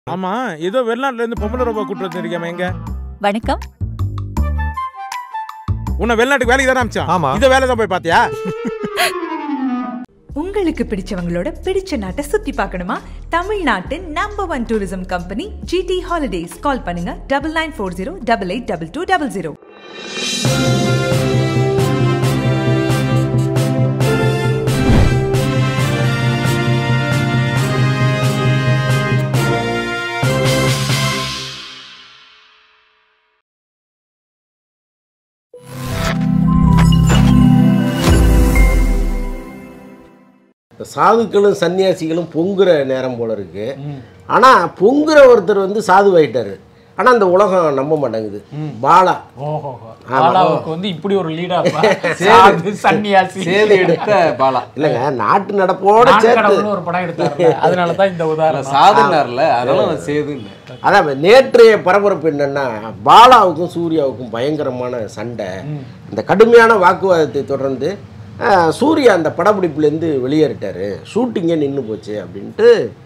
ஆமா ஏதோ வெளிநாட்டுல இருந்து பொம்பளை ரோபோ கூட்டு வச்சிருக்கேன் எங்க வணக்கம் உன்னை வெளிநாட்டுக்கு வேலைக்கு தானே அமிச்சான் ஆமா. இந்த வேலை தான் போய் பாத்தியா உங்களுக்கு பிடிச்சவங்களோட பிடிச்ச நாட்டை சுத்தி பார்க்கணுமா தமிழ்நாட்டு number one tourism company GT holidays call பண்ணுங்க double nine four zero double eight double two double zero இந்த சாதுக்களும் சன்னியாசிகளும் பொங்குற நேரம் போல இருக்கு ஆனால் பொங்குற ஒருத்தர் வந்து சாதுவாயிட்டாரு ஆனால் அந்த உலகம் நம்ப மாட்டேங்குது பாலா ஓஹோ பாலாவுக்கு வந்து இப்படி ஒரு லீடா சாது சன்னியாசி சேது எடுத்த பாலா இல்லைங்க நாட்டு நடப்போட நான் சேர்த்து கடவுள்னு ஒரு படம் எடுத்தாரு அதனால தான் இந்த உதாரணம் சாதுனார்ல அதனால அவன் சேதுன்னு அதான் நேற்றைய பரபரப்பு என்னன்னா பாலாவுக்கும் சூர்யாவுக்கும் பயங்கரமான சண்டை இந்த கடுமையான வாக்குவாதத்தை தொடர்ந்து அஹ், சூர்யா அந்த படப்பிடிப்புலேருந்து வெளியேறிட்டாரு ஷூட்டிங்கே நின்று போச்சு அப்படின்ட்டு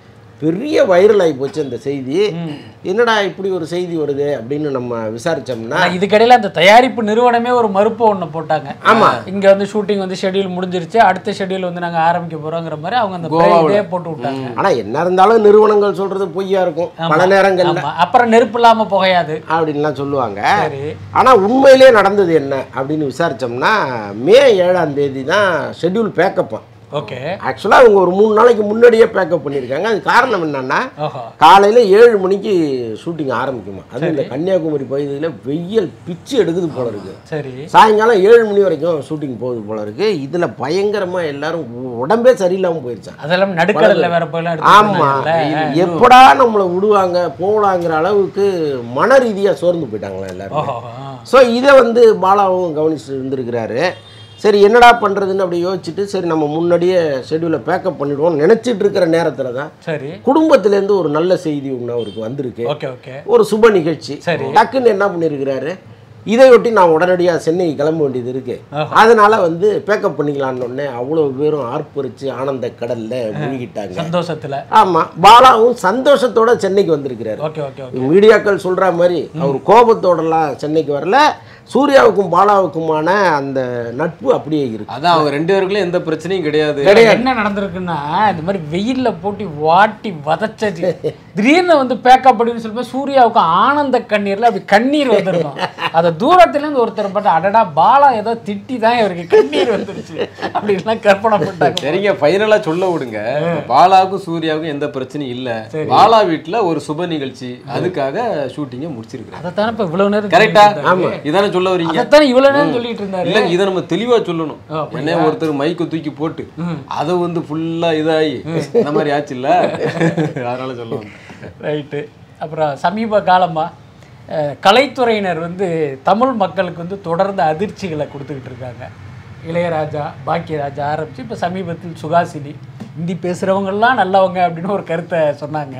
பெரிய வைரல் ஆகி போச்சு அந்த செய்தி என்னடா இப்படி ஒரு செய்தி வருது அப்படின்னு நம்ம விசாரிச்சோம்னா ஆனா இதுக்கிடையில அந்த தயாரிப்பு நிறுவனமே ஒரு மறுப்பு ஒண்ணு போட்டாங்க ஆமா. இங்க வந்து ஷூட்டிங் வந்து ஷெட்யூல் முடிஞ்சிருச்சு அடுத்த ஷெட்யூல் வந்து நாங்க ஆரம்பிக்க போறோங்கிற மாதிரி அவங்க அந்த கோவாவுல. இதே போட்டு விட்டாங்க ஆனா என்ன இருந்தாலும் நிறுவனங்கள் சொல்றது பொய்யா இருக்கும் பல நேரங்கள்ல ஆமா அப்புறம் நெருப்பு இல்லாம புகையாது அப்படின்லாம் சொல்லுவாங்க சரி ஆனா உண்மையிலே நடந்தது என்ன அப்படின்னு விசாரிச்சோம்னா மே ஏழாம் தேதி தான் ஷெட்யூல் பேக்கப் ஓகே ஆக்சுவலாக அவங்க ஒரு மூணு நாளைக்கு முன்னாடியே பேக்கப் பண்ணியிருக்காங்க அது காரணம் என்னன்னா ஓஹோ காலையில் ஏழு மணிக்கு ஷூட்டிங் ஆரம்பிக்குமா அது இந்த கன்னியாகுமரி பகுதியில் வெயில் பிச்சு எடுக்குது போல இருக்கு சரி சாயங்காலம் ஏழு மணி வரைக்கும் ஷூட்டிங் போகுது போல இருக்கு இதில் பயங்கரமாக எல்லாரும் உ- உடம்பே சரியில்லாமல் போயிருச்சான் அதெல்லாம் நடுக்கடல்ல வேற போயெல்லாம் ஆமா எடுத்து எப்படா நம்மளை விடுவாங்க போகலாங்கிற அளவுக்கு மன ரீதியாக சோர்ந்து போயிட்டாங்களா எல்லாரும் ஓஹோ ஸோ இதை வந்து பாலாவும் கவனிச்சுட்டு இருந்திருக்கிறாரு சரி என்னடா பண்ணுறதுன்னு அப்படி யோசிச்சுட்டு சரி நம்ம முன்னாடியே ஷெட்யூலை பேக்கப் பண்ணிடுவோம் நினச்சிட்டு இருக்கிற நேரத்தில் தான் சரி குடும்பத்திலேருந்து ஒரு நல்ல செய்தி ஒன்று அவருக்கு வந்திருக்கு ஓகே ஓகே ஒரு சுப நிகழ்ச்சி சரி. டக்குன்னு என்ன பண்ணியிருக்கிறாரு இதையொட்டி நான் உடனடியாக சென்னை கிளம்ப வேண்டியது இருக்கு அதனால வந்து பேக்கப் பண்ணிக்கலான்னு உடனே அவ்வளோ பேரும் ஆர்ப்பரிச்சு ஆனந்த கடல்ல மூழ்கிட்டாங்க சந்தோஷத்துல ஆமா பாலாவும் சந்தோஷத்தோட சென்னைக்கு வந்திருக்கிறாரு ஓகே ஓகே ஓகே மீடியாக்கள் சொல்ற மாதிரி அவர் கோபத்தோடலாம் சென்னைக்கு வரல சூர்யாவுக்கும் பாலாவுக்குமான அந்த நட்பு அப்படியே இருக்கு அதான் அவங்க ரெண்டு பேருக்குள்ள எந்த பிரச்சனையும் கிடையாது என்ன நடந்திருக்குன்னா இந்த மாதிரி வெயில்ல போட்டு வாட்டி வதச்சது திடீர்னு வந்து பேக்கப் அப்படின்னு சொல்லும்போது சூர்யாவுக்கு ஆனந்த கண்ணீர்ல அப்படி கண்ணீர் வந்திருக்கும் அதை தூரத்துல இருந்து ஒருத்தர் பார்த்து அடடா பாலா ஏதோ திட்டி தான் இவருக்கு கண்ணீர் வந்துருச்சு அப்படின்லாம் கற்பனை பண்ணிட்டாங்க சரிங்க ஃபைனலா சொல்ல விடுங்க பாலாவுக்கும் சூர்யாவுக்கும் எந்த பிரச்சனையும் இல்ல பாலா வீட்ல ஒரு சுப நிகழ்ச்சி அதுக்காக ஷூட்டிங்க முடிச்சிருக்காங்க அதைத்தானே இப்ப இவ்வளவு நேரம் கரெக்டா சொல்லிட்டு இருந்தாரு. ஆமா இதானே சொல்ல வரீங்க அதைத்தானே இவ்வளவு நேரம் சொல்லிட்டு இருந்தாரு இல்ல இதை நம்ம தெளிவா சொல்லணும் ஓ, அப்படியா? என்ன ஒருத்தர் மைக்க தூக்கி போட்டு அதை வந்து ஃபுல்லா இதாகி இந்த மாதிரி ஆச்சு இல்ல அதனால சொல்லுவாங்க ரைட்டு அப்புறம் சமீப காலமா அஹ், கலைத்துறையினர் வந்து தமிழ் மக்களுக்கு வந்து தொடர்ந்து அதிர்ச்சிகளை கொடுத்துக்கிட்டு இருக்காங்க இளையராஜா பாக்கியராஜா ஆரம்பிச்சு இப்போ சமீபத்தில் சுகாசினி ஹிந்தி பேசுகிறவங்கெல்லாம் நல்லவங்க அப்படின்னு ஒரு கருத்தை சொன்னாங்க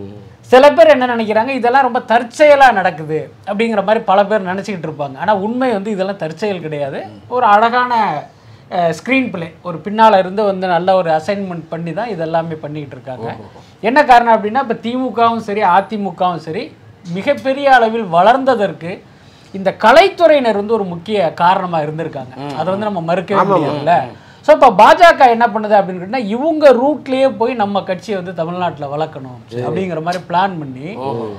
சில பேர் என்ன நினைக்கிறாங்க இதெல்லாம் ரொம்ப தற்செயலாக நடக்குது அப்படிங்கிற மாதிரி பல பேர் நினச்சிக்கிட்டு இருப்பாங்க ஆனால் உண்மை வந்து இதெல்லாம் தற்செயல் கிடையாது ஒரு அழகான ஸ்க்ரீன் பிளே ஒரு பின்னால் இருந்து வந்து நல்ல ஒரு அசைன்மெண்ட் பண்ணி தான் இதெல்லாமே பண்ணிக்கிட்டு இருக்காங்க என்ன காரணம் அப்படின்னா இப்போ திமுகவும் சரி அதிமுகவும் சரி மிகப்பெரிய அளவில் வளர்ந்ததற்கு இந்த கலைத்துறையினர் வந்து ஒரு முக்கிய காரணமாக இருந்திருக்காங்க அதை வந்து நம்ம மறுக்கவே முடியாதுல்ல ஸோ இப்போ பாஜக என்ன பண்ணுது அப்படின்னு கேட்டா, இவங்க ரூட்லேயே போய் நம்ம கட்சியை வந்து தமிழ்நாட்டில் வளர்க்கணும் அப்படிங்கிற மாதிரி பிளான் பண்ணி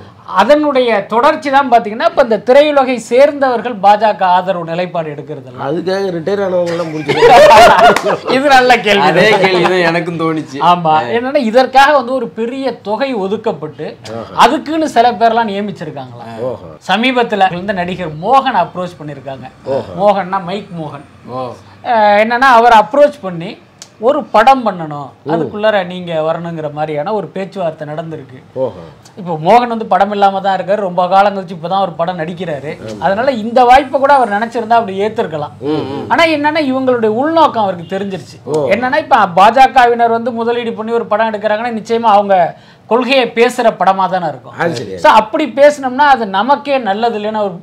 அதனுடைய தொடர்ச்சி தான் பார்த்தீங்கன்னா இப்போ இந்த திரையுலகை சேர்ந்தவர்கள் பாஜக ஆதரவு நிலைப்பாடு எடுக்கிறதெல்லாம் அதுக்காக ரிட்டையர் ஆனவங்கலாம் முடிச்சு இது நல்ல கேள்வி அதே கேள்வி தான் எனக்கும் தோணுச்சு ஆமா என்னன்னா இதற்காக வந்து ஒரு பெரிய தொகை ஒதுக்கப்பட்டு அதுக்குன்னு சில பேர்லாம் நியமிச்சிருக்காங்களாம் ஓஹோ சமீபத்துல வந்து நடிகர் மோகன் அப்ரோச் பண்ணியிருக்காங்க மோகன்னா மைக் மோகன் ஓ அஹ் என்னன்னா அவர் அப்ரோச் பண்ணி ஒரு படம் பண்ணணும் அதுக்குள்ளார நீங்க வரணுங்கிற மாதிரியான ஒரு பேச்சுவார்த்தை நடந்திருக்கு ஓஹோ இப்போ மோகன் வந்து படம் இல்லாம தான் இருக்காரு ரொம்ப காலம் கழிச்சு இப்பதான் ஒரு படம் நடிக்கிறாரு அதனால இந்த வாய்ப்பை கூட அவர் நினைச்சிருந்தா அப்படி ஏத்திருக்கலாம் ஆனா என்னன்னா இவங்களுடைய உள்நோக்கம் அவருக்கு தெரிஞ்சிருச்சு என்னன்னா இப்ப பாஜகவினர் வந்து முதலீடு பண்ணி ஒரு படம் எடுக்கிறாங்கன்னா நிச்சயமா அவங்க கொள்கையை பேசுற படமா தானே இருக்கும் அது சரி ஸோ அப்படி பேசினோம்னா அது நமக்கே நல்லது இல்லைன்னு அவர்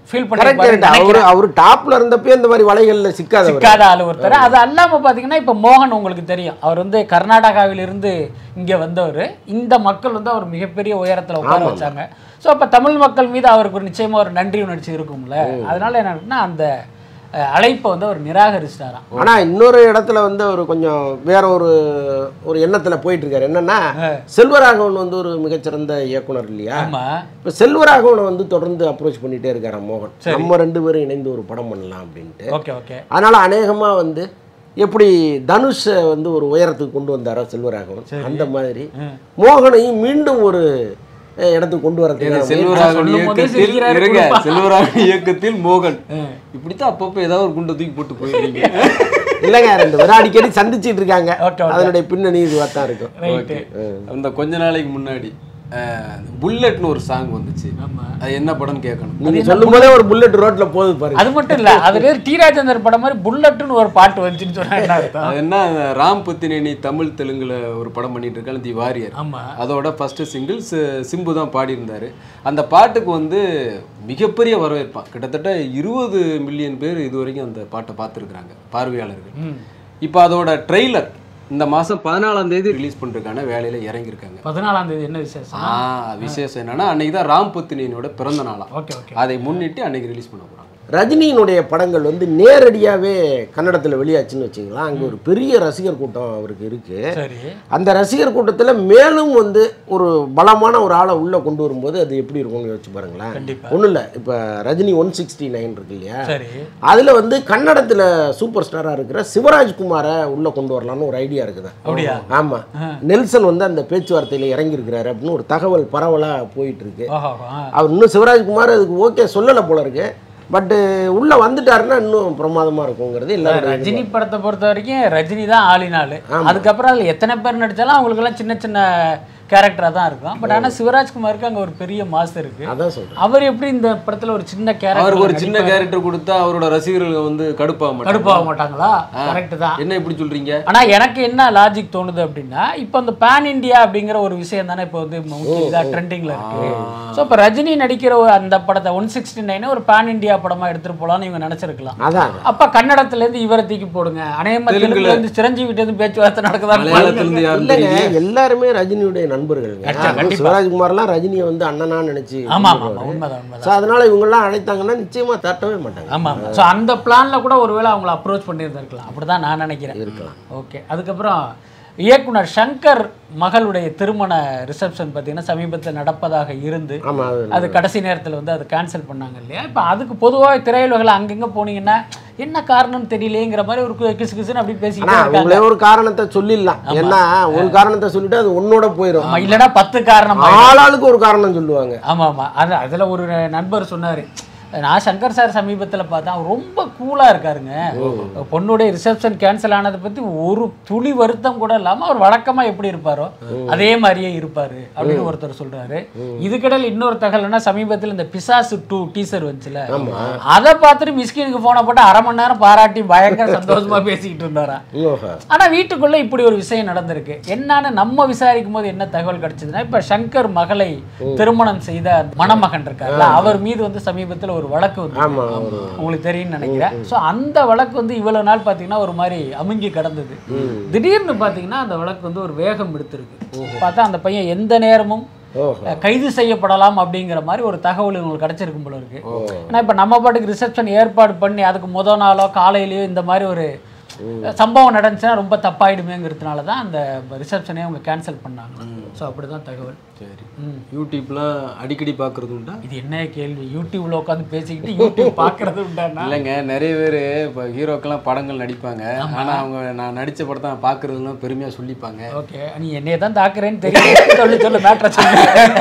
ஃபீல் கரெக்ட் பண்ணி கரெக்ட் அவரு அவர் டாப்ல இருந்தப்பே இந்த மாதிரி வலைகள்ல சிக்காதவர் சிக்காத ஆள் ஒருத்தர் அது அல்லாம பாத்தீங்கன்னா இப்ப மோகன் உங்களுக்கு தெரியும் அவர் வந்து கர்நாடகாவிலிருந்து இங்க வந்தவர் இந்த மக்கள் வந்து அவர் மிகப்பெரிய உயரத்துல உட்கார வச்சாங்க சோ அப்ப தமிழ் மக்கள் மீது அவருக்கு ஒரு நிச்சயமா ஒரு நன்றி உணர்ச்சி இருக்கும்ல அதனால என்ன அந்த அஹ், அழைப்பை வந்து அவர் நிராகரிச்சிட்டாராம் ஆனா இன்னொரு இடத்துல வந்து அவர் கொஞ்சம் வேற ஒரு ஒரு எண்ணத்துல போயிட்டு இருக்காரு என்னன்னா செல்வராகவன் வந்து ஒரு மிகச்சிறந்த இயக்குனர் இல்லையா ஆமா இப்ப செல்வராகவனை வந்து தொடர்ந்து அப்ரோச் பண்ணிட்டே இருக்காரு மோகன் நம்ம ரெண்டு பேரும் இணைந்து ஒரு படம் பண்ணலாம் அப்படின்ட்டு ஓகே ஓகே அதனால அநேகமா வந்து எப்படி தனுஷை வந்து ஒரு உயரத்துக்கு கொண்டு வந்தாரோ செல்வராகவன் அந்த மாதிரி மோகனையும் மீண்டும் ஒரு அஹ், இடத்துக்கு கொண்டு வரதுக்கு செல்வராகவன் சொல்லும் போதே இயக்கத்தில் சிரிக்கிறாரு இருங்க குடும்பா. செல்வராகவன் இயக்கத்தில் மோகன் இப்படித்தான் அப்பப்போ ஏதாவது ஒரு குண்டை தூக்கி போட்டு போயிருவீங்க இல்லைங்க ரெண்டு பேரும் அடிக்கடி சந்திச்சிட்டு இருக்காங்க Okay, okay. அதனுடைய பின்னணி இதுவாக தான் இருக்கும் ரைட்டு அந்த கொஞ்ச நாளைக்கு முன்னாடி அஹ், புல்லட்னு ஒரு சாங் வந்துச்சு ஆமா அது என்ன படம்னு கேட்கணும் நீங்க சொல்லும் போதே ஒரு புல்லட் ரோட்ல போகுது பாருங்க அது மட்டும் இல்ல அதுல டி ராஜேந்தர் படம் மாதிரி புல்லட்னு ஒரு பாட்டு வந்துச்சுன்னு சொன்னா என்ன அர்த்தம் அது என்ன ராம் புத்தினேனி தமிழ் தெலுங்குல ஒரு படம் பண்ணிட்டு இருக்காங்க தி வாரியர் ஆமா அதோட ஃபர்ஸ்ட் சிங்கிள் சிம்பு தான் பாடியிருந்தாரு அந்த பாட்டுக்கு வந்து மிகப்பெரிய வரவேற்பான் கிட்டத்தட்ட இருபது மில்லியன் பேர் இது வரைக்கும் அந்த பாட்டை பார்த்துருக்குறாங்க பார்வையாளர்கள் ம். இப்போ அதோட ட்ரெய்லர் இந்த மாதம் பதினாலாம் தேதி ரிலீஸ் பண்ணுறதுக்கான வேலையில் இறங்கியிருக்காங்க பதினாலாம் தேதி என்ன விசேஷம் ஆ விசேஷம் என்னன்னா அன்னைக்கு தான் ராம் புத்தினேனியோட பிறந்த நாளாம் ஓகே ஓகே அதை முன்னிட்டு அன்னைக்கு ரிலீஸ் பண்ண போகிறாங்க ரஜினியினுடைய படங்கள் வந்து நேரடியாகவே கன்னடத்தில் வெளியாச்சுன்னு வச்சுக்கலாம் அங்கே ஒரு பெரிய ரசிகர் கூட்டம் அவருக்கு இருக்கு சரி அந்த ரசிகர் கூட்டத்தில் மேலும் வந்து ஒரு பலமான ஒரு ஆளை உள்ளே கொண்டு வரும்போது அது எப்படி இருக்கும்னு யோசிச்சு பாருங்களேன் கண்டிப்பா. ஒன்றும் இல்லை இப்போ ரஜினி ஒன் சிக்ஸ்டி நைன் இருக்கு இல்லையா சரி அதில் வந்து கன்னடத்தில் சூப்பர் ஸ்டாராக இருக்கிற சிவராஜ்குமாரை உள்ளே கொண்டு வரலாம்னு ஒரு ஐடியா இருக்குது அப்படியா ஆமாம் நெல்சன் வந்து அந்த பேச்சுவார்த்தையில் இறங்கியிருக்கிறாரு அப்படின்னு ஒரு தகவல் பரவலாக போயிட்டு இருக்கு ஓஹோ ஆ. அவர் இன்னும் சிவராஜ்குமார் அதுக்கு ஓகே சொல்லலை போல இருக்கு பட்டு உள்ள வந்துட்டாருன்னா இன்னும் பிரமாதமா இருக்குங்கிறது எல்லாரும் ரஜினி படத்தை பொறுத்த வரைக்கும் ரஜினி தான் ஆளினாள் அதுக்கப்புறம் அதில் எத்தனை பேர் நடிச்சாலும் அவங்களுக்கெல்லாம் சின்ன சின்ன கேரக்டராக தான் இருக்கும் பட் ஆனால் சிவராஜ்குமாருக்கு அங்கே ஒரு பெரிய மாசு இருக்கு அதான் சொல்றேன் அவர் எப்படி இந்த படத்துல ஒரு சின்ன அவருக்கு ஒரு கேரக்டர் சின்ன கேரக்டர் கொடுத்தா அவரோட ரசிகர்கள் வந்து கடுப்பாக மாட்டாங்க கடுப்பாக மாட்டாங்களா கரெக்ட் தான் என்ன இப்படி சொல்றீங்க ஆனா எனக்கு என்ன லாஜிக் தோணுது அப்படின்னா இப்போ இந்த பேன் இந்தியா அப்படிங்கிற ஒரு விஷயம் தானே இப்போ வந்து முக்கிய இதா ட்ரெண்டிங்ல இருக்கு ஸோ இப்போ ரஜினி நடிக்கிற ஒரு அந்த படத்தை ஒன் சிக்ஸ்டி நைன் ஒரு பேன் இந்தியா படமா எடுத்துட்டு போலாம்னு இவங்க நினைச்சிருக்கலாம் அதான் அப்ப கன்னடத்துல இருந்து இவரை தூக்கி போடுங்க அநேகமா தெலுங்குல இருந்து சிரஞ்சீவிட்ட இருந்து பேச்சுவார்த்தை நடக்குதான்னு மலையாளத்துல இருந்து யாரும் இல்லைங்க தெரியல எல்லாருமே ரஜினியுடைய நண்பர்கள்ங்க அதுவும் சிவராஜ்குமார்லாம் ரஜினியை வந்து அண்ணனா நினைச்சு ஆமா ஆமா ஆமா உண்மைதான் உண்மைதான் ஸோ அதனால இவங்கெல்லாம் அழைத்தாங்கன்னா நிச்சயமா தட்டவே மாட்டாங்க ஆமா ஆமா ஸோ அந்த பிளான்ல கூட ஒருவேளை அவங்கள அப்ரோச் பண்ணியிருந்திருக்கலாம் அப்படிதான் நான் நினைக்கிறேன் இருக்கலாம் ஓகே அதுக்கப்புறம் இயக்குனர் சங்கர் மகளுடைய திருமண ரிசப்ஷன் பார்த்தீங்கன்னா சமீபத்தில் நடப்பதாக இருந்து ஆமா அது அது கடைசி நேரத்தில் வந்து அதை கேன்சல் பண்ணாங்க இல்லையா இப்போ அதுக்கு பொதுவாக திரையுலகில் அங்கங்கே போனீங்கன்னா என்ன காரணம்னு தெரியலேங்கிற மாதிரி ஒரு கு- கிசு கிசுன்னு அப்படி ஆனா பேசிக்கிட்டே இருக்காங்க அவங்களே ஒரு காரணத்தை சொல்லிடலாம் ஏன்னா ஒரு காரணத்தை சொல்லிட்டு அது உன்னோட போயிடும் ஆமா இல்லைன்னா பத்து காரணம் ஆளாளுக்கு ஒரு காரணம் சொல்லுவாங்க ஆமா ஆமா அது அதில் ஒரு நண்பர் சொன்னாரு நான் சங்கர் சார் சமீபத்தில் பார்த்தேன் அவர் ரொம்ப கூலாக இருக்காருங்க பொண்ணுடைய ரிசப்ஷன் கேன்சல் ஆனதை பற்றி ஒரு துளி வருத்தம் கூட இல்லாமல் அவர் வழக்கமாக எப்படி இருப்பாரோ அதே மாதிரியே இருப்பாரு அப்படின்னு ஒருத்தர் சொல்றாரு இதுக்கிடையில் இன்னொரு தகவல்னா சமீபத்தில் இந்த பிசாசு டூ டீசர் வந்துச்சுல அதை பார்த்துட்டு மிஸ்கினுக்கு ஃபோனை போட்டு அரை மணி நேரம் பாராட்டி பயங்கர சந்தோஷமா பேசிக்கிட்டு இருந்தாராம் ஓஹோ. ஆனா வீட்டுக்குள்ள இப்படி ஒரு விஷயம் நடந்திருக்கு என்னன்னு நம்ம விசாரிக்கும் போது என்ன தகவல் கிடைச்சதுன்னா இப்ப சங்கர் மகளை திருமணம் செய்த மணமகன் இருக்கார்ல அவர் மீது வந்து சமீபத்துல ஒரு வழக்கு வந்து ஆமா ஒரு உங்களுக்கு தெரியும்னு நினைக்கிறேன் சோ அந்த வழக்கு வந்து இவ்வளவு நாள் பாத்தீங்கன்னா ஒரு மாதிரி அமுங்கி கிடந்தது திடீர்னு பாத்தீங்கன்னா அந்த வழக்கு வந்து ஒரு வேகம் எடுத்திருக்கு பார்த்தா அந்த பையன் எந்த நேரமும் ஓஹோ அஹ், கைது செய்யப்படலாம் அப்படிங்கிற மாதிரி ஒரு தகவல் உங்களுக்கு கிடைச்சிருக்கும் போல இருக்கு ஏன்னா இப்போ நம்ம பாட்டுக்கு ரிசப்ஷன் ஏற்பாடு பண்ணி அதுக்கு முத நாளோ காலையிலயோ இந்த மாதிரி ஒரு சம்பவம் நடந்துச்சுன்னா ரொம்ப தப்பாயிடுமேங்கிறதுனால தான் அந்த ரிசப்ஷனே அவங்க கேன்சல் பண்ணாங்க ஸோ அப்படிதான் தகவல் சரி ம். யூடியூப்லாம் அடிக்கடி பார்க்கறது உண்டா இது என்ன கேள்வி யூடியூப்ல உட்காந்து பேசிக்கிட்டு யூடியூப் பார்க்கறது உண்டானா இல்லைங்க நிறைய பேர் இப்போ ஹீரோக்கெல்லாம் படங்கள் நடிப்பாங்க ஆனா அவங்க நான் நடிச்ச படத்தை நான் பார்க்கறதுலாம் பெருமையா சொல்லிப்பாங்க ஓகே நீ என்னைய தான் தாக்குறேன்னு தெரியும் சொல்லு சொல்லு மேட்ரை சொல்லு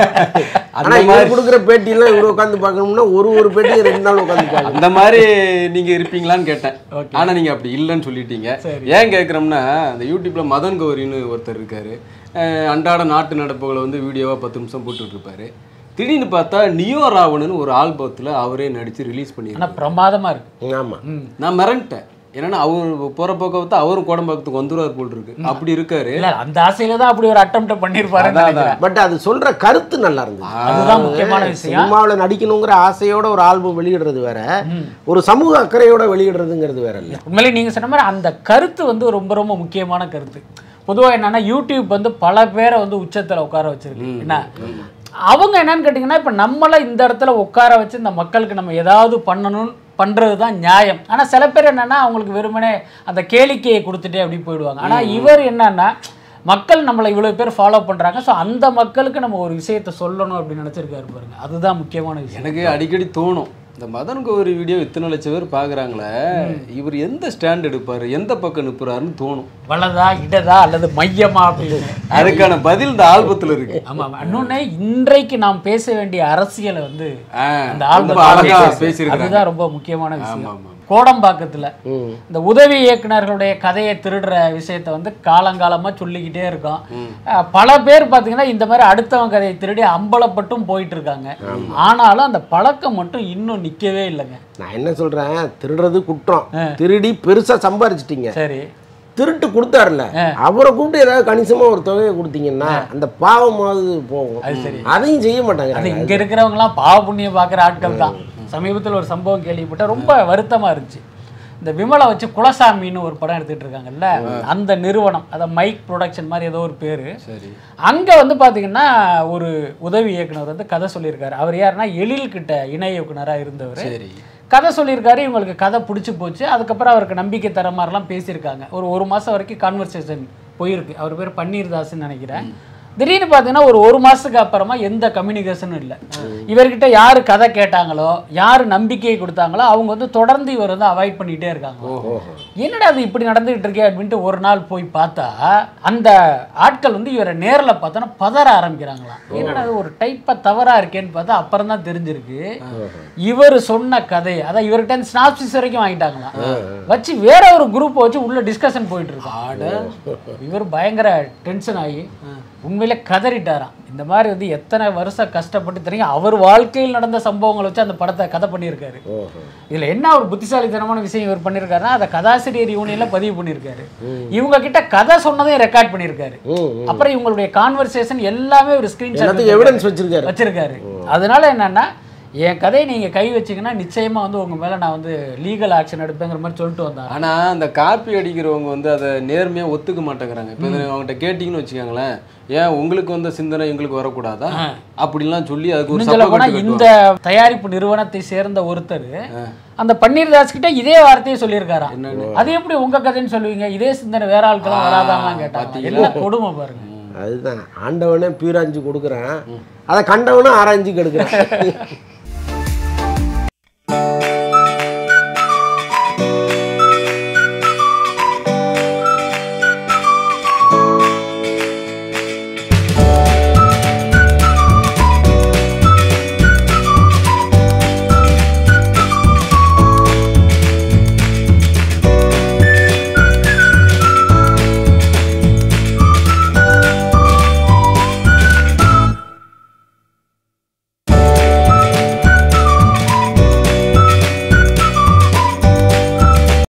ஆனா இவர் கொடுக்குற பேட்டியெல்லாம் இவர் உட்காந்து பார்க்கணும்னா ஒரு ஒரு பேட்டியும் ரெண்டு நாள் உட்காந்து பார்க்கணும் அந்த மாதிரி நீங்க இருப்பீங்களான்னு கேட்டேன் ஆனா நீங்க அப்படி இல்லைன்னு சொல்லிட்டீங்க ஏன் கேட்குறோம்னா அந்த யூடியூப்ல மதன் கௌரின்னு ஒருத்தர் இருக்காரு அஹ் அன்றாட நாட்டு நடப்புகளை வந்து வீடியோவா பத்து நிமிஷம் போட்டுட்டு இருப்பாரு திடீர்னு பார்த்தா நியோ ராவணன் ஒரு ஆல்பத்தில் அவரே நடிச்சு ரிலீஸ் ஆனா பண்ணியிருக்காரு பிரமாதமா இருக்கு ஆமா நான் மிரண்டேன் என்னன்னா அவர் போற போக்கத்தை அவரும் கோடம்பாக்கத்துக்கு வந்துருவார் போல் இருக்கு அப்படி இருக்காரு இல்ல அந்த ஆசையில தான் அப்படி ஒரு அட்டம் பண்ணிருப்பாரு அதான், அதான். பட் அது சொல்ற கருத்து நல்லா இருந்தது அதுதான் முக்கியமான விஷயம் சினிமாவில் நடிக்கணுங்கிற ஆசையோட ஒரு ஆல்பம் வெளியிடுறது வேற ஒரு சமூக அக்கறையோட வெளியிடுறதுங்கிறது வேற இல்ல உண்மையிலே நீங்க சொன்ன மாதிரி அந்த கருத்து வந்து ரொம்ப ரொம்ப முக்கியமான கருத்து பொதுவா என்னன்னா யூடியூப் வந்து பல பேரை வந்து உச்சத்துல உட்கார வச்சிருக்கு என்ன அவங்க என்னன்னு கேட்டிங்கன்னா இப்போ நம்மள இந்த இடத்துல உட்கார வச்சு இந்த மக்களுக்கு நம்ம ஏதாவது பண்ணணும் பண்றது தான் நியாயம் ஆனா சில பேர் என்னன்னா அவங்களுக்கு வெறுமனே அந்த கேளிக்கையை கொடுத்துட்டே அப்படி போயிடுவாங்க ஆனா இவர் என்னன்னா மக்கள் நம்மளை இவ்வளவு பேர் ஃபாலோ பண்றாங்க ஸோ அந்த மக்களுக்கு நம்ம ஒரு விஷயத்த சொல்லணும் அப்படின்னு நினைச்சிருக்காரு பாருங்க அதுதான் முக்கியமான விஷயம் எனக்கு அடிக்கடி தோணும் இந்த மதன் கௌரி வீடியோ இத்தனை லட்சம் பேர் பார்க்குறாங்களே இவர் எந்த ஸ்டாண்ட் எடுப்பார் எந்த பக்கம் நிற்கிறாருன்னு தோணும் வலதா இடதா அல்லது மையமா அப்படின்னு அதுக்கான பதில் இந்த ஆல்பத்தில் இருக்கு ஆமா இன்னொன்னு இன்றைக்கு நாம் பேச வேண்டிய அரசியலை வந்து ஆ, அந்த ரொம்ப ஆல்பம் அழகா பேசி- பேசியிருக்காங்க. அதுதான் ரொம்ப முக்கியமான ஆமா, விஷயம் ஆமா. கோடம்பாக்கத்துல இந்த உதவி இயக்குனர்களுடைய கதையை திருடுற விஷயத்தை வந்து காலங்காலமா சொல்லிக்கிட்டே இருக்கோம் அஹ், பல பேர் பாத்தீங்கன்னா இந்த மாதிரி அடுத்தவன் கதையை திருடி அம்பலப்பட்டும் போயிட்டு இருக்காங்க ஆனாலும் அந்த பழக்கம் மட்டும் இன்னும் நிக்கவே இல்லைங்க நான் என்ன சொல்றேன் திருடுறது குற்றம் திருடி பெருசா சம்பாரிச்சிட்டீங்க சரி திருட்டு கொடுத்தாருல அவரை கூப்பிட்டு ஏதாவது கணிசமா ஒரு தொகையை கொடுத்தீங்கன்னா அந்த பாவமாவது போகும் அதையும் செய்ய அது மாட்டாங்க இங்க இருக்கிறவங்கலாம் பாவ புண்ணியம் பார்க்குற ஆட்கள் தான் சமீபத்தில் ஒரு சம்பவம் கேள்விப்பட்டேன் ரொம்ப வருத்தமா இருந்துச்சு இந்த விமலை வச்சு குலசாமின்னு ஒரு படம் எடுத்துட்டு இருக்காங்கல்ல அந்த நிறுவனம் அதை மைக் ப்ரொடக்ஷன் மாதிரி ஏதோ ஒரு பேரு சரி அங்க வந்து பாத்தீங்கன்னா ஒரு உதவி இயக்குனர் வந்து கதை சொல்லியிருக்காரு அவர் யாருன்னா எழில் கிட்ட இணை இயக்குனரா இருந்தவர் சரி கதை சொல்லியிருக்காரு இவங்களுக்கு கதை பிடிச்சி போச்சு அதுக்கப்புறம் அவருக்கு நம்பிக்கை தர மாதிரிலாம் பேசியிருக்காங்க ஒரு ஒரு மாதம் வரைக்கும் கான்வர்சேஷன் போயிருக்கு அவர் பேர் பன்னீர்தாஸ்ன்னு நினைக்கிறேன் திடீர்னு பார்த்தீங்கன்னா ஒரு ஒரு மாதத்துக்கு அப்புறமா எந்த கம்யூனிகேஷனும் இல்லை இவர்கிட்ட யார் கதை கேட்டாங்களோ யார் நம்பிக்கையை கொடுத்தாங்களோ அவங்க வந்து தொடர்ந்து இவர் வந்து அவாய்ட் பண்ணிகிட்டே இருக்காங்க என்னடா அது இப்படி நடந்துகிட்டு இருக்கே அப்படின்ட்டு ஒரு நாள் போய் பார்த்தா அந்த ஆட்கள் வந்து இவரை நேரில் பார்த்தோன்னா பதற ஆரம்பிக்கிறாங்களாம் என்னடா இது ஒரு டைப்பாக தவறாக இருக்கேன்னு பார்த்தா அப்புறம் தான் தெரிஞ்சிருக்கு இவர் சொன்ன கதை அதான் இவர்கிட்ட இருந்து ஸ்னாப்சிஸ் வரைக்கும் வாங்கிட்டாங்களாம் வச்சு வேற ஒரு குரூப் வச்சு உள்ள டிஸ்கஷன் போயிட்டு இருக்கு இவர் பயங்கர டென்ஷன் ஆகி உண்மையில கதறிட்டாராம் இந்த மாதிரி வந்து எத்தனை வருஷம் கஷ்டப்பட்டு தெரியும் அவர் வாழ்க்கையில் நடந்த சம்பவங்களை வச்சு அந்த படத்தை கதை பண்ணியிருக்காரு இதுல என்ன ஒரு புத்திசாலித்தனமான விஷயம் இவர் பண்ணியிருக்காருன்னா அதை கதாசிரியர் யூனியன்ல பதிவு பண்ணியிருக்காரு இவங்க கிட்ட கதை சொன்னதையும் ரெக்கார்ட் பண்ணியிருக்காரு அப்புறம் இவங்களுடைய கான்வர்சேஷன் எல்லாமே ஒரு எல்லாத்துக்கும் ஸ்கிரீன்ஷாட் எவிடன்ஸ் வச்சிருக்காரு வச்சிருக்காரு அதனால என்னன்னா என் கதையை நீங்க கை வச்சீங்கன்னா நிச்சயமா வந்து உங்க மேல நான் வந்து லீகல் ஆக்ஷன் எடுப்பேங்கிற மாதிரி சொல்லிட்டு வந்தார் ஆனா அந்த காப்பி அடிக்கிறவங்க வந்து அதை நேர்மையா ஒத்துக்க மாட்டேங்கிறாங்க இப்போ இதை அவங்ககிட்ட கேட்டிங்கன்னு வச்சுக்கோங்களேன் ஏன் உங்களுக்கு வந்த சிந்தனை எங்களுக்கு வரக்கூடாதா அப்படிலாம் சொல்லி அதுக்கு ஒரு இன்னும் சொல்ல போனா சப்போர்ட் இந்த தயாரிப்பு நிறுவனத்தை சேர்ந்த ஒருத்தர் அந்த பன்னீர்தாஸ் கிட்ட இதே வார்த்தையை சொல்லியிருக்காராம் அது எப்படி உங்க கதைன்னு சொல்லுவீங்க இதே சிந்தனை வேற ஆட்களும் வராதான்லாம் கேட்டாங்க என்ன கொடுமை பாருங்க அதுதான் ஆண்டவனே பீராஞ்சு கொடுக்குறான் அதை கண்டவனும் ஆராய்ஞ்சு கெடுக்கிறான்